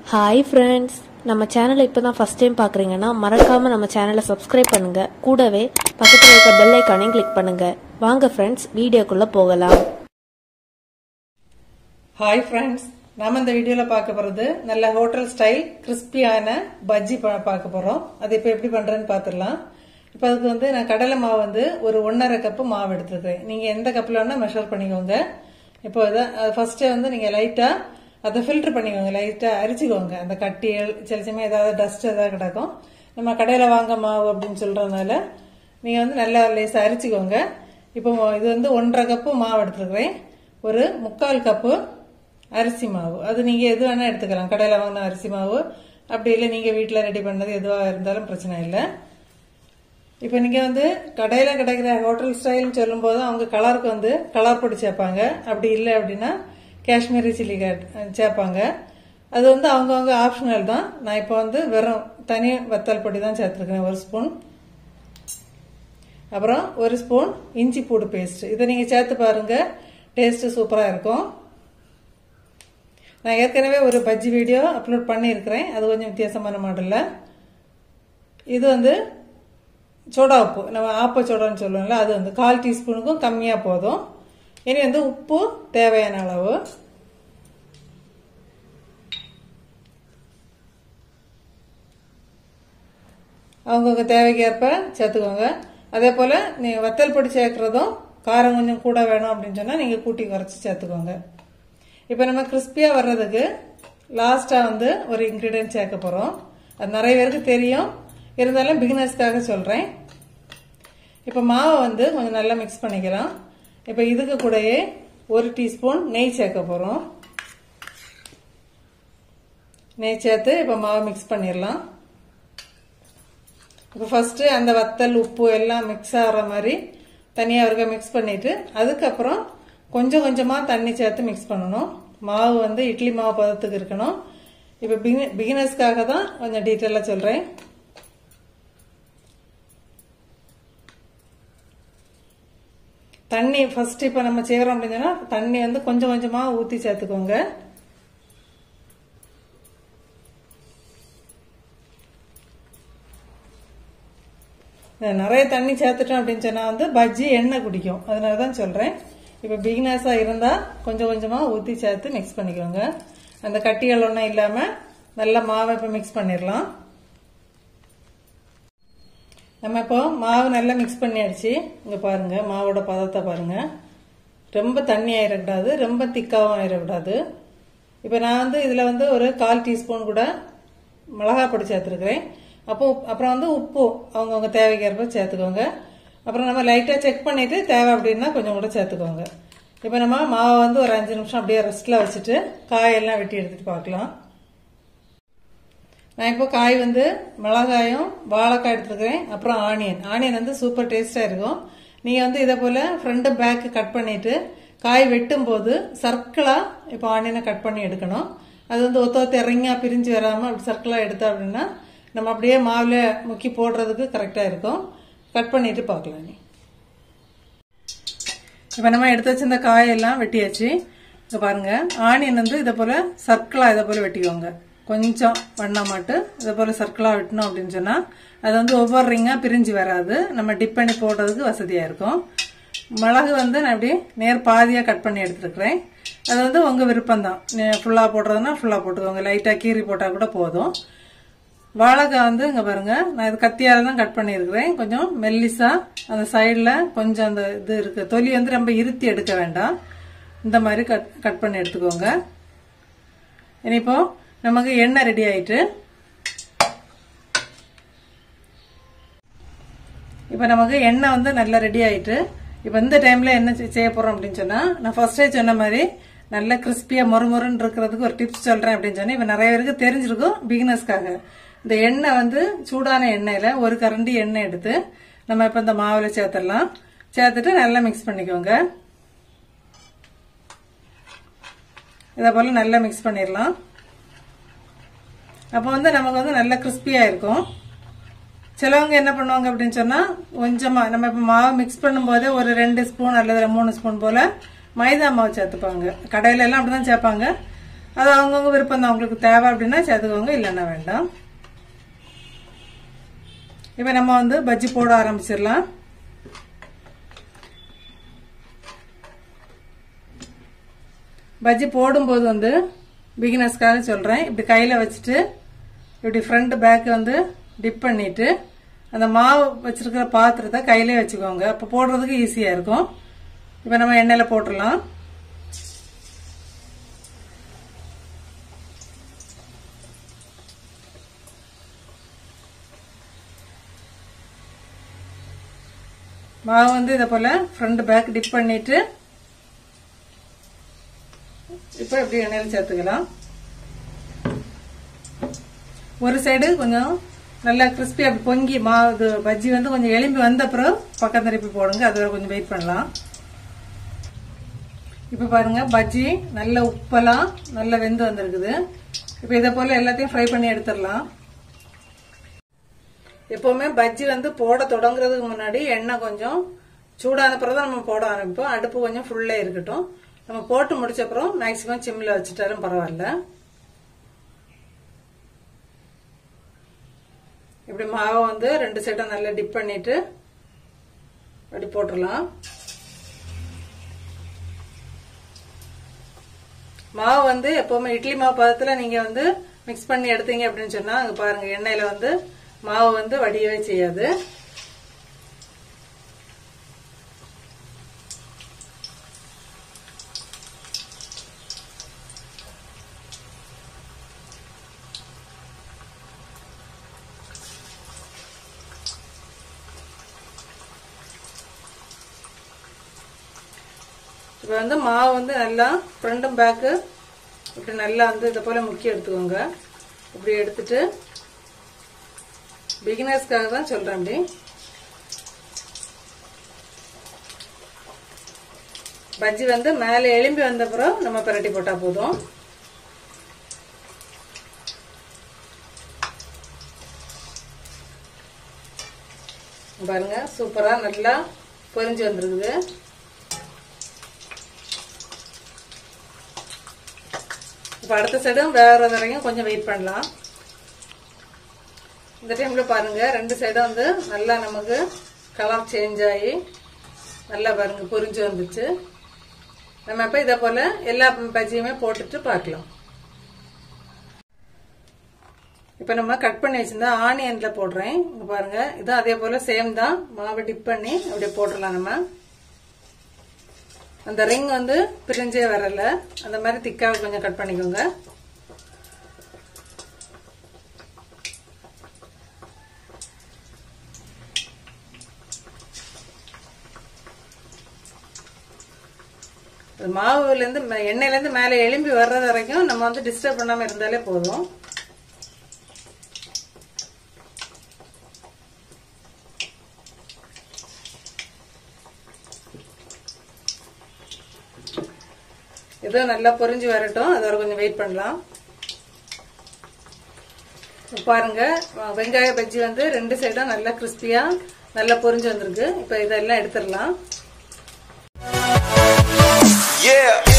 Hi friends நம்ம சேனலை இப்போ தான் ஃபஸ்ட் டைம் பார்க்குறீங்கன்னா மறக்காமல் நம்ம சேனலை சப்ஸ்கிரைப் பண்ணுங்கள் கூடவே பக்கத்தில் இருக்க பெல் ஐக்கானையும் கிளிக் பண்ணுங்கள் வாங்க ஃப்ரெண்ட்ஸ் வீடியோக்குள்ளே போகலாம் ஹாய் ஃப்ரெண்ட்ஸ் நாம இந்த வீடியோவில் பார்க்க போகிறது நல்ல ஹோட்டல் ஸ்டைல் கிறிஸ்பியான பஜ்ஜி ப- பார்க்க போகிறோம் அது இப்போ எப்படி பண்ணுறேன்னு பார்த்துடலாம் இப்போ அதுக்கு வந்து நான் கடலை மாவு வந்து ஒரு ஒன்றரை கப்பு மாவு எடுத்துருக்கேன் நீங்கள் எந்த கப்பில் வேணால் மெஷர் பண்ணிக்கோங்க இப்போ இதை ஃபஸ்ட்டே வந்து நீங்கள் லைட்டாக அதை ஃபில்டர் பண்ணிக்கோங்க லைட்டாக அரிச்சுக்கோங்க அந்த கட்டியல் சில சமயம் ஏதாவது டஸ்ட் ஏதாவது கிடக்கும் நம்ம கடையில் வாங்க மாவு அப்படின்னு சொல்கிறதுனால நீங்கள் வந்து நல்லா லேசாக அரிச்சுக்கோங்க இப்போ இது வந்து ஒன்றரை கப்பு மாவு எடுத்துருக்கிறேன் ஒரு முக்கால் கப்பு அரிசி மாவு அது நீங்கள் எது வேணால் எடுத்துக்கலாம் கடையில் வாங்கின அரிசி மாவு அப்படி இல்லை நீங்கள் வீட்டில் ரெடி பண்ணது எதுவாக இருந்தாலும் பிரச்சனை இல்லை இப்போ நீங்கள் வந்து கடையில் கிடைக்கிற ஹோட்டல் ஸ்டைல்னு சொல்லும்போது அவங்க கலருக்கு வந்து கலர் பொடி சேர்ப்பாங்க அப்படி இல்லை அப்படின்னா காஷ்மீரி சில்லி கேட் சேர்ப்பாங்க அது வந்து அவங்கவுங்க ஆப்ஷனல் தான் நான் இப்போ வந்து வெறும் தனி வத்தல் பொடி தான் சேர்த்துருக்கேன் ஒரு ஸ்பூன் அப்புறம் ஒரு ஸ்பூன் இஞ்சி பூடு பேஸ்ட் இதை நீங்கள் சேர்த்து பாருங்க டேஸ்ட்டு சூப்பராக இருக்கும் நான் ஏற்கனவே ஒரு பஜ்ஜி வீடியோ அப்லோட் பண்ணியிருக்கிறேன் அது கொஞ்சம் வித்தியாசமான மாடலில் இது வந்து சோடா உப்பு நம்ம ஆப்ப சோடான்னு சொல்லுவோம்ல அது வந்து கால் டீஸ்பூனுக்கும் கம்மியாக போதும் இனி வந்து உப்பு தேவையான அளவு அவங்கவுங்க தேவைக்கேற்ப சேர்த்துக்கோங்க அதே போல் நீ வத்தல் பொடி சேர்க்குறதும் காரம் கொஞ்சம் கூட வேணும் அப்படின்னு சொன்னால் நீங்கள் கூட்டி குறைச்சி சேர்த்துக்கோங்க இப்போ நம்ம கிறிஸ்பியாக வர்றதுக்கு லாஸ்ட்டாக வந்து ஒரு இன்க்ரீடியன்ட் சேர்க்க போகிறோம் அது நிறைய பேருக்கு தெரியும் இருந்தாலும் பிகினர்ஸ்க்காக சொல்கிறேன் இப்போ மாவை வந்து கொஞ்சம் நல்லா மிக்ஸ் பண்ணிக்கலாம் இப்போ இதுக்கு கூடயே ஒரு டீஸ்பூன் நெய் சேர்க்க போகிறோம் நெய் சேர்த்து இப்போ மாவை மிக்ஸ் பண்ணிடலாம் இப்போ ஃபஸ்ட்டு அந்த வத்தல் உப்பு எல்லாம் மிக்ஸ் ஆகிற மாதிரி தனியாக இருக்க மிக்ஸ் பண்ணிவிட்டு அதுக்கப்புறம் கொஞ்சம் கொஞ்சமாக தண்ணி சேர்த்து மிக்ஸ் பண்ணணும் மாவு வந்து இட்லி மாவு பதத்துக்கு இருக்கணும் இப்போ பிகின பிகினர்ஸ்க்காக தான் கொஞ்சம் டீட்டெயிலாக சொல்கிறேன் தண்ணி ஃபர்ஸ்ட் இப்போ நம்ம செய்கிறோம் அப்படின்னா தண்ணி வந்து கொஞ்சம் கொஞ்சமாக ஊற்றி சேர்த்துக்கோங்க நிறைய தண்ணி சேர்த்துட்டோம் அப்படின்னு சொன்னால் வந்து பஜ்ஜி எண்ணெய் குடிக்கும் அதனால தான் சொல்கிறேன் இப்போ பிகினர்ஸாக இருந்தால் கொஞ்சம் கொஞ்சமாக ஊற்றி சேர்த்து மிக்ஸ் பண்ணிக்கோங்க அந்த கட்டிகள் ஒன்றும் இல்லாமல் நல்லா மாவை இப்போ மிக்ஸ் பண்ணிடலாம் நம்ம இப்போ மாவு நல்லா மிக்ஸ் பண்ணியாச்சு இங்கே பாருங்கள் மாவோட பதத்தை பாருங்கள் ரொம்ப தண்ணி ஆயிடக்கூடாது ரொம்ப திக்காகவும் ஆயிடக்கூடாது இப்போ நான் வந்து இதில் வந்து ஒரு கால் டீஸ்பூன் கூட மிளகாய் பொடி சேர்த்துருக்குறேன் அப்போ அப்புறம் வந்து உப்பு அவங்கவுங்க தேவைக்கேற்ப சேர்த்துக்கோங்க அப்புறம் நம்ம லைட்டாக செக் பண்ணிவிட்டு தேவை அப்படின்னா கொஞ்சம் கூட சேர்த்துக்கோங்க இப்போ நம்ம மாவை வந்து ஒரு அஞ்சு நிமிஷம் அப்படியே ரெஸ்ட்டில் வச்சுட்டு காயெல்லாம் வெட்டி எடுத்துகிட்டு பார்க்கலாம் நான் இப்போ காய் வந்து மிளகாயும் வாழைக்காய் எடுத்துருக்கிறேன் அப்புறம் ஆனியன் ஆனியன் வந்து சூப்பர் டேஸ்டாக இருக்கும் நீங்கள் வந்து இதை போல் ஃப்ரண்ட்டு பேக்கு கட் பண்ணிவிட்டு காய் வெட்டும் போது சர்க்கிளாக இப்போ ஆனியனை கட் பண்ணி எடுக்கணும் அது வந்து ஒத்த ஒத்த இறங்கியா பிரிஞ்சு வராமல் அப்படி சர்க்கிளாக எடுத்தோம் அப்படின்னா நம்ம அப்படியே மாவில் முக்கி போடுறதுக்கு கரெக்டாக இருக்கும் கட் பண்ணிட்டு பார்க்கலாம் நீ இப்போ நம்ம எடுத்து வச்சிருந்த காயெல்லாம் வெட்டியாச்சு இப்போ பாருங்க ஆனியன் வந்து இதை போல் சர்க்கிளாக இதை போல் வெட்டிக்கோங்க கொஞ்சம் வண்ணமாட்டு இதை போல் சர்க்கிளாக வெட்டணும் அப்படின்னு சொன்னால் அது வந்து ஒவ்வொரு ரிங்காக பிரிஞ்சு வராது நம்ம டிப் பண்ணி போடுறதுக்கு வசதியாக இருக்கும் மிளகு வந்து நான் அப்படி நேர் பாதியாக கட் பண்ணி எடுத்துருக்கிறேன் அது வந்து உங்கள் விருப்பம் தான் ஃபுல்லாக போடுறதுனா ஃபுல்லாக போட்டுக்கோங்க லைட்டாக கீறி போட்டால் கூட போதும் வாழைக்காய் வந்து இங்கே பாருங்க நான் இது கத்தியால் தான் கட் பண்ணியிருக்கிறேன் கொஞ்சம் மெல்லிசா அந்த சைடில் கொஞ்சம் அந்த இது இருக்கு தொலி வந்து ரொம்ப இருத்தி எடுக்க வேண்டாம் இந்த மாதிரி கட் கட் பண்ணி எடுத்துக்கோங்க இனிப்போ நமக்கு எண்ணெய் ரெடி ஆயிட்டு இப்போ நமக்கு எண்ணெய் வந்து நல்லா ரெடி ஆயிட்டு இப்போ இந்த டைம்ல என்ன செ- செய்ய போறோம் அப்படின்னு சொன்னா நான் ஃபர்ஸ்டே சொன்ன மாதிரி நல்ல கிறிஸ்பியா மொறுமொறுன்னு இருக்கிறதுக்கு ஒரு டிப்ஸ் சொல்றேன் அப்படின்னு சொன்னா இப்போ நிறைய பேருக்கு தெரிஞ்சிருக்கும் பிகினர்ஸ்க்காக இந்த எண்ணெய் வந்து சூடான எண்ணெயில ஒரு கரண்டி எண்ணெய் எடுத்து நம்ம இப்போ இந்த மாவுல சேர்த்துடலாம் சேர்த்துட்டு நல்லா மிக்ஸ் பண்ணிக்கோங்க இதை போல நல்லா மிக்ஸ் பண்ணிடலாம் அப்போ வந்து நமக்கு வந்து நல்ல கிறிஸ்பியா இருக்கும் சிலவங்க என்ன பண்ணுவாங்க அப்படின்னு சொன்னா கொஞ்சமா நம்ம இப்ப மாவு மிக்ஸ் பண்ணும்போதே ஒரு ரெண்டு ஸ்பூன் அல்லது மூணு ஸ்பூன் போல மைதா மாவு சேர்த்துப்பாங்க கடையில எல்லாம் அப்படிதான் சேர்ப்பாங்க அது அவங்கவுங்க விருப்பம் தான் உங்களுக்கு தேவை அப்படின்னா சேர்த்துக்கோங்க இல்லைன்னா வேண்டாம் இப்போ நம்ம வந்து பஜ்ஜி போட ஆரம்பிச்சிடலாம் பஜ்ஜி போடும்போது வந்து பிகினர்ஸ்க்காக சொல்கிறேன் இப்படி கையில் வச்சுட்டு இப்படி ஃப்ரண்ட் பேக் வந்து டிப் பண்ணிட்டு அந்த மாவு வச்சிருக்கிற பாத்திரத்தை கையிலே வச்சுக்கோங்க அப்போ போடுறதுக்கு ஈஸியாக இருக்கும் இப்போ நம்ம எண்ணெயில் போட்டுடலாம் மாவு வந்து இதை போல் ஃப்ரண்ட் பேக் டிப் பண்ணிட்டு இப்போ எப்படி எண்ணெயில் சேர்த்துக்கலாம் ஒரு சைடு கொஞ்சம் நல்லா கிறிஸ்பி அப்படி பொங்கி மா இது பஜ்ஜி வந்து கொஞ்சம் எலும்பி வந்த அப்புறம் பக்கம் திருப்பி போடுங்க அது கொஞ்சம் வெயிட் பண்ணலாம் இப்போ பாருங்க பஜ்ஜி நல்ல உப்பெல்லாம் நல்லா வெந்து வந்திருக்குது இப்போ இதை போல எல்லாத்தையும் ஃப்ரை பண்ணி எடுத்துடலாம் எப்பவுமே பஜ்ஜி வந்து போட தொடங்குறதுக்கு முன்னாடி எண்ணெய் கொஞ்சம் சூடான பிறகு தான் நம்ம போட ஆரம்பிப்போம் அடுப்பு கொஞ்சம் ஃபுல்லாக இருக்கட்டும் நம்ம போட்டு முடிச்ச அப்புறம் மேக்சிமம் சிம்மில் வச்சுட்டாலும் பரவாயில்ல இப்படி மாவை வந்து ரெண்டு சைடும் நல்லா டிப் பண்ணிட்டு அப்படி போட்டுடலாம் மாவு வந்து எப்பவுமே இட்லி மாவு பதத்தில் நீங்கள் வந்து மிக்ஸ் பண்ணி எடுத்தீங்க அப்படின்னு சொன்னால் அங்கே பாருங்கள் எண்ணெயில் வந்து மாவு வந்து வடியவே செய்யாது இப்போ வந்து மாவு வந்து நல்லா ஃப்ரண்ட்டும் பேக்கு இப்படி நல்லா வந்து இதை போல் முக்கி எடுத்துக்கோங்க இப்படி எடுத்துட்டு பிகினர்ஸ்க்காக தான் சொல்கிறேன் அப்படி பஜ்ஜி வந்து மேலே எலும்பி வந்த அப்புறம் நம்ம பிரட்டி போட்டால் போதும் பாருங்க சூப்பராக நல்லா பொரிஞ்சு வந்திருக்குது இப்போ அடுத்த சைடும் வேற வரைக்கும் கொஞ்சம் வெயிட் பண்ணலாம் இந்த டைம்ல பாருங்க ரெண்டு சைடும் வந்து நல்லா நமக்கு கலர் சேஞ்ச் ஆகி நல்லா பாருங்க பொரிஞ்சு வந்துச்சு நம்ம இப்போ இதை போல எல்லா பஜ்ஜியுமே போட்டுட்டு பார்க்கலாம் இப்போ நம்ம கட் பண்ணி வச்சிருந்தா ஆனியன்ல போடுறேன் இங்க பாருங்க இதுவும் அதே போல சேம் தான் மாவை டிப் பண்ணி அப்படியே போட்டுடலாம் நம்ம அந்த ரிங் வந்து பிரிஞ்சே வரல அந்த மாதிரி திக்காக கொஞ்சம் கட் பண்ணிக்கோங்க மாவுலேருந்து எண்ணெயிலேருந்து மேலே எலும்பி வர்றது வரைக்கும் நம்ம வந்து டிஸ்டர்ப் பண்ணாமல் இருந்தாலே போதும் இதோ நல்லா பொரிஞ்சு வரட்டும் அது வரை கொஞ்சம் வெயிட் பண்ணலாம் பாருங்க வெங்காய பஜ்ஜி வந்து ரெண்டு சைடும் நல்லா கிறிஸ்பியா நல்லா பொரிஞ்சு வந்திருக்கு இப்போ இதெல்லாம் எடுத்துடலாம் Yeah.